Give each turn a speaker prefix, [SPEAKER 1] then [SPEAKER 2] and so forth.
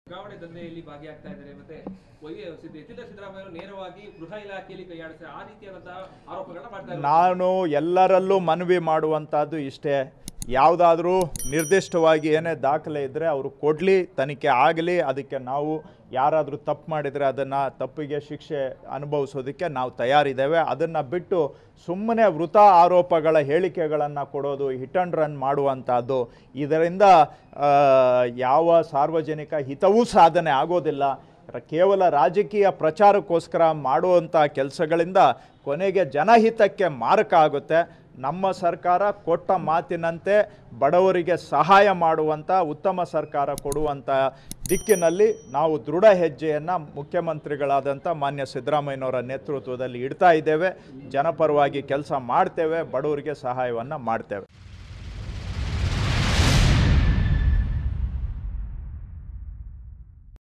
[SPEAKER 1] ವರ್ಗಾವಣೆ ದಂಧೆಯಲ್ಲಿ ಭಾಗಿಯಾಗ್ತಾ ಇದ್ದಾರೆ ಮತ್ತೆ ವೈ ಸಿದ್ದ ಎಚ್ ಸಿದ್ದರಾಮಯ್ಯ ಅವರು ನೇರವಾಗಿ ಗೃಹ ಇಲಾಖೆಯಲ್ಲಿ ಕೈಯಾಡಿಸಿದ ಆ ರೀತಿಯಾದಂತಹ ಆರೋಪಗಳನ್ನ ಮಾಡ್ತಾ ಇದ್ದಾರೆ
[SPEAKER 2] ನಾನು ಎಲ್ಲರಲ್ಲೂ ಮನವಿ ಮಾಡುವಂಥದ್ದು ಇಷ್ಟೇ ಯಾವುದಾದ್ರೂ ನಿರ್ದಿಷ್ಟವಾಗಿ ಏನೇ ದಾಖಲೆ ಇದ್ದರೆ ಅವರು ಕೊಡಲಿ ತನಿಖೆ ಆಗಲಿ ಅದಕ್ಕೆ ನಾವು ಯಾರಾದರೂ ತಪ್ಪು ಮಾಡಿದರೆ ಅದನ್ನು ತಪ್ಪಿಗೆ ಶಿಕ್ಷೆ ಅನುಭವಿಸೋದಕ್ಕೆ ನಾವು ತಯಾರಿದ್ದೇವೆ ಅದನ್ನು ಬಿಟ್ಟು ಸುಮ್ಮನೆ ವೃಥ ಆರೋಪಗಳ ಹೇಳಿಕೆಗಳನ್ನು ಕೊಡೋದು ಹಿಟ್ ಆ್ಯಂಡ್ ರನ್ ಮಾಡುವಂಥದ್ದು ಇದರಿಂದ ಆ, ಯಾವ ಸಾರ್ವಜನಿಕ ಹಿತವೂ ಸಾಧನೆ ಆಗೋದಿಲ್ಲ ರ- ಕೇವಲ ರಾಜಕೀಯ ಪ್ರಚಾರಕ್ಕೋಸ್ಕರ ಮಾಡುವಂಥ ಕೆಲಸಗಳಿಂದ ಕೊನೆಗೆ ಜನಹಿತಕ್ಕೆ ಮಾರಕ ಆಗುತ್ತೆ ನಮ್ಮ ಸರ್ಕಾರ ಕೊಟ್ಟ ಮಾತಿನಂತೆ ಬಡವರಿಗೆ ಸಹಾಯ ಮಾಡುವಂಥ ಉತ್ತಮ ಸರ್ಕಾರ ಕೊಡುವಂಥ ದಿಕ್ಕಿನಲ್ಲಿ ನಾವು ದೃಢ ಹೆಜ್ಜೆಯನ್ನು ಮುಖ್ಯಮಂತ್ರಿಗಳಾದಂಥ ಮಾನ್ಯ ಸಿದ್ದರಾಮಯ್ಯನವರ ನೇತೃತ್ವದಲ್ಲಿ ಇಡ್ತಾ ಇದ್ದೇವೆ ಜನಪರವಾಗಿ ಕೆಲಸ ಮಾಡ್ತೇವೆ ಬಡವರಿಗೆ ಸಹಾಯವನ್ನು ಮಾಡ್ತೇವೆ